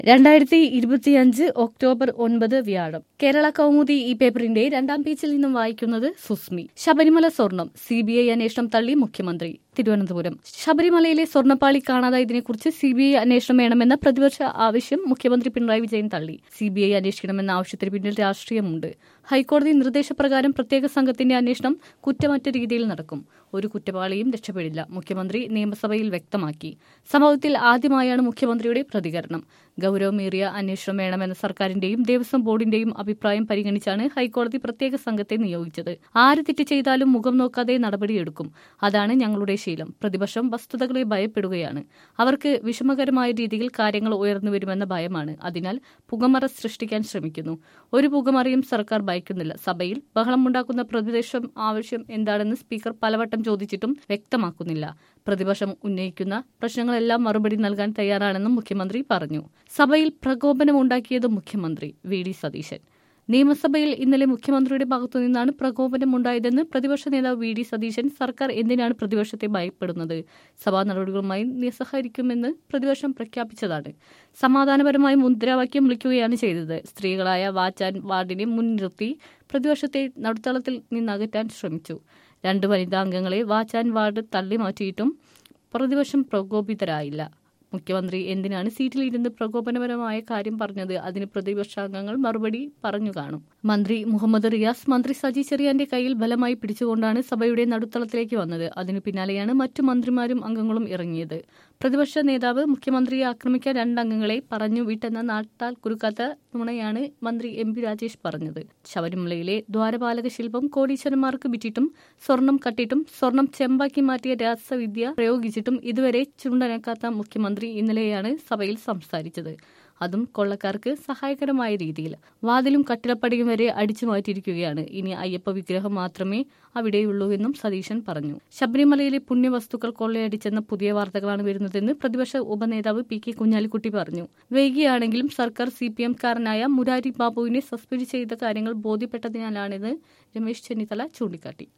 രണ്ടായിരത്തി ഇരുപത്തിയഞ്ച് ഒക്ടോബർ ഒൻപത് വ്യാഴം കേരള കൗമുദി ഈ പേപ്പറിന്റെ രണ്ടാം പേജിൽ നിന്നും വായിക്കുന്നത് സുസ്മി ശബരിമല സ്വർണം സി ബി ഐ അന്വേഷണം തള്ളി മുഖ്യമന്ത്രി തിരുവനന്തപുരം ശബരിമലയിലെ സ്വർണ്ണപ്പാളി കാണാതായതിനെക്കുറിച്ച് സി ബി ഐ അന്വേഷണം വേണമെന്ന പ്രതിപക്ഷ ആവശ്യം മുഖ്യമന്ത്രി പിണറായി വിജയൻ തള്ളി സി ബി ഐ അന്വേഷിക്കണമെന്ന ആവശ്യത്തിന് പിന്നിൽ രാഷ്ട്രീയമുണ്ട് ഹൈക്കോടതി നിർദ്ദേശപ്രകാരം പ്രത്യേക സംഘത്തിന്റെ അന്വേഷണം കുറ്റമറ്റ രീതിയിൽ നടക്കും ഒരു കുറ്റവാളിയും രക്ഷപ്പെടില്ല മുഖ്യമന്ത്രി നിയമസഭയിൽ വ്യക്തമാക്കി സംഭവത്തിൽ ആദ്യമായാണ് മുഖ്യമന്ത്രിയുടെ പ്രതികരണം ഗൌരവമേറിയ അന്വേഷണം വേണമെന്ന സർക്കാരിന്റെയും ദേവസ്വം ബോർഡിന്റെയും അഭിപ്രായം പരിഗണിച്ചാണ് ഹൈക്കോടതി പ്രത്യേക സംഘത്തെ നിയോഗിച്ചത് ആര് തെറ്റ് ചെയ്താലും മുഖം നോക്കാതെ നടപടിയെടുക്കും അതാണ് ഞങ്ങളുടെ ശീലം പ്രതിപക്ഷം വസ്തുതകളെ ഭയപ്പെടുകയാണ് അവർക്ക് വിഷമകരമായ രീതിയിൽ കാര്യങ്ങൾ ഉയർന്നു വരുമെന്ന ഭയമാണ് അതിനാൽ പുകമറ സൃഷ്ടിക്കാൻ ശ്രമിക്കുന്നു ഒരു പുകമറയും സർക്കാർ ഭയക്കുന്നില്ല സഭയിൽ ബഹളമുണ്ടാക്കുന്ന പ്രതിപക്ഷം ആവശ്യം എന്താണെന്ന് സ്പീക്കർ പലവട്ടം ചോദിച്ചിട്ടും വ്യക്തമാക്കുന്നില്ല പ്രതിപക്ഷം ഉന്നയിക്കുന്ന പ്രശ്നങ്ങളെല്ലാം മറുപടി നൽകാൻ തയ്യാറാണെന്നും മുഖ്യമന്ത്രി പറഞ്ഞു സഭയിൽ പ്രകോപനമുണ്ടാക്കിയത് മുഖ്യമന്ത്രി വി ഡി സതീശൻ നിയമസഭയിൽ ഇന്നലെ മുഖ്യമന്ത്രിയുടെ ഭാഗത്തു നിന്നാണ് പ്രകോപനമുണ്ടായതെന്ന് പ്രതിപക്ഷ നേതാവ് വി ഡി സതീശൻ സർക്കാർ എന്തിനാണ് പ്രതിപക്ഷത്തെ ഭയപ്പെടുന്നത് സഭാ നടപടികളുമായി നിസ്സഹരിക്കുമെന്ന് പ്രതിപക്ഷം പ്രഖ്യാപിച്ചതാണ് സമാധാനപരമായി മുദ്രാവാക്യം വിളിക്കുകയാണ് ചെയ്തത് സ്ത്രീകളായ വാച്ചാൻ വാർഡിനെ മുൻനിർത്തി പ്രതിപക്ഷത്തെ നടുത്തളത്തിൽ നിന്നകറ്റാൻ ശ്രമിച്ചു രണ്ട് വനിതാ അംഗങ്ങളെ വാച്ചാൻ വാർഡ് തള്ളി മാറ്റിയിട്ടും പ്രതിപക്ഷം പ്രകോപിതരായില്ല മുഖ്യമന്ത്രി എന്തിനാണ് സീറ്റിലിരുന്ന് പ്രകോപനപരമായ കാര്യം പറഞ്ഞത് അതിന് പ്രതിപക്ഷാംഗങ്ങൾ മറുപടി പറഞ്ഞു കാണും മന്ത്രി മുഹമ്മദ് റിയാസ് മന്ത്രി സജി ചെറിയാന്റെ കയ്യിൽ ബലമായി പിടിച്ചുകൊണ്ടാണ് സഭയുടെ നടുത്തളത്തിലേക്ക് വന്നത് അതിനു പിന്നാലെയാണ് മറ്റു മന്ത്രിമാരും അംഗങ്ങളും ഇറങ്ങിയത് പ്രതിപക്ഷ നേതാവ് മുഖ്യമന്ത്രിയെ ആക്രമിക്കാൻ രണ്ടംഗങ്ങളെ പറഞ്ഞു വിട്ടെന്ന നാട്ടാൽ കുരുക്കാത്ത നുണയാണ് മന്ത്രി എം പി രാജേഷ് പറഞ്ഞത് ശബരിമലയിലെ ദ്വാരപാലക ശില്പം കോടീശ്വരന്മാർക്ക് വിറ്റിട്ടും സ്വർണം കട്ടിട്ടും സ്വർണം ചെമ്പാക്കി മാറ്റിയ രാസവിദ്യ പ്രയോഗിച്ചിട്ടും ഇതുവരെ ചുണ്ടനക്കാത്ത മുഖ്യമന്ത്രി ഇന്നലെയാണ് സഭയിൽ സംസാരിച്ചത് അതും കൊള്ളക്കാർക്ക് സഹായകരമായ രീതിയിൽ വാതിലും കട്ടിളപ്പടിയും വരെ അടിച്ചു മാറ്റിയിരിക്കുകയാണ് ഇനി അയ്യപ്പ വിഗ്രഹം മാത്രമേ അവിടെയുള്ളൂവെന്നും സതീശൻ പറഞ്ഞു ശബരിമലയിലെ പുണ്യവസ്തുക്കൾ കൊള്ളയടിച്ചെന്ന പുതിയ വാർത്തകളാണ് വരുന്നതെന്ന് പ്രതിപക്ഷ ഉപനേതാവ് പി കെ കുഞ്ഞാലിക്കുട്ടി പറഞ്ഞു വൈകിയാണെങ്കിലും സർക്കാർ സി പി എംകാരനായ മുരാരി ബാബുവിനെ സസ്പെൻഡ് ചെയ്ത കാര്യങ്ങൾ ബോധ്യപ്പെട്ടതിനാലാണെന്ന് രമേശ് ചെന്നിത്തല ചൂണ്ടിക്കാട്ടി